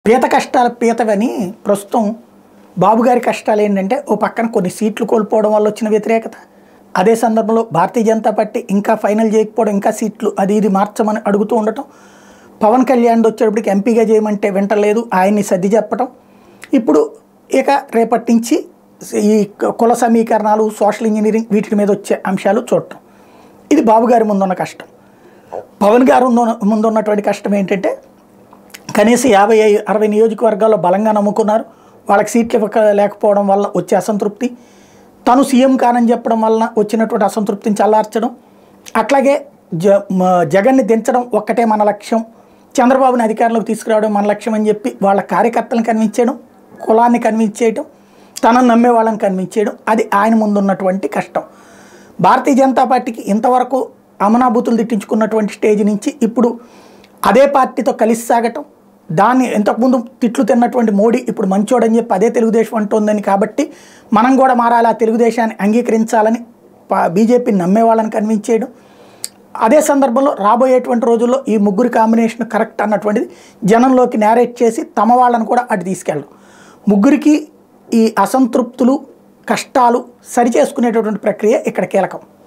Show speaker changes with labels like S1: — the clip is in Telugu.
S1: పీత కష్టాల పీతవని ప్రస్తుతం బాబు గారి కష్టాలు ఏంటంటే ఓ పక్కన కొన్ని సీట్లు కోల్పోవడం వల్ల వచ్చిన వ్యతిరేకత అదే సందర్భంలో భారతీయ జనతా పార్టీ ఇంకా ఫైనల్ చేయకపోవడం ఇంకా సీట్లు అది ఇది మార్చమని అడుగుతూ ఉండటం పవన్ కళ్యాణ్ వచ్చేటప్పటికి ఎంపీగా చేయమంటే వింటలేదు ఆయన్ని సర్ది చెప్పటం ఇప్పుడు ఇక రేపటి నుంచి ఈ కుల సమీకరణాలు సోషల్ ఇంజనీరింగ్ వీటి మీద వచ్చే అంశాలు చూడటం ఇది బాబు గారి ముందున్న కష్టం పవన్ గారు ముందు ముందున్నటువంటి కష్టం ఏంటంటే కనీసం యాభై ఐ- అరవై నియోజకవర్గాల్లో బలంగా నమ్ముకున్నారు వాళ్ళకి సీట్లు ఇవ్వక లేకపోవడం వల్ల వచ్చే అసంతృప్తి తను సీఎం కానని చెప్పడం వలన వచ్చినటువంటి అసంతృప్తిని చల్లార్చడం అట్లాగే జ మ- జగన్ని దించడం ఒక్కటే మన లక్ష్యం చంద్రబాబుని అధికారంలోకి తీసుకురావడం మన లక్ష్యం అని చెప్పి వాళ్ళ కార్యకర్తలను కన్విన్స్ చేయడం కులాన్ని కన్విన్స్ చేయడం తనను నమ్మే వాళ్ళని కన్విన్స్ చేయడం అది ఆయన ముందున్నటువంటి కష్టం భారతీయ జనతా పార్టీకి ఇంతవరకు అమనాభూతులు తిట్టించుకున్నటువంటి స్టేజ్ నుంచి ఇప్పుడు అదే పార్టీతో కలిసి సాగటం దాన్ని ఇంతకుముందు తిట్లు తిన్నటువంటి మోడీ ఇప్పుడు మంచోడని చెప్పి అదే తెలుగుదేశం అంటోందని కాబట్టి మనం కూడా మారాలి ఆ తెలుగుదేశాన్ని అంగీకరించాలని పా- బీజేపీని నమ్మే వాళ్ళని కన్విన్స్ చేయడం అదే సందర్భంలో రాబోయేటువంటి రోజుల్లో ఈ ముగ్గురు కాంబినేషన్ కరెక్ట్ అన్నటువంటిది జనంలోకి నేరేట్ చేసి తమ వాళ్ళని కూడా అటు తీసుకెళ్ళడం ముగ్గురికి ఈ అసంతృప్తులు కష్టాలు సరిచేసుకునేటటువంటి ప్రక్రియ ఇక్కడ కీలకం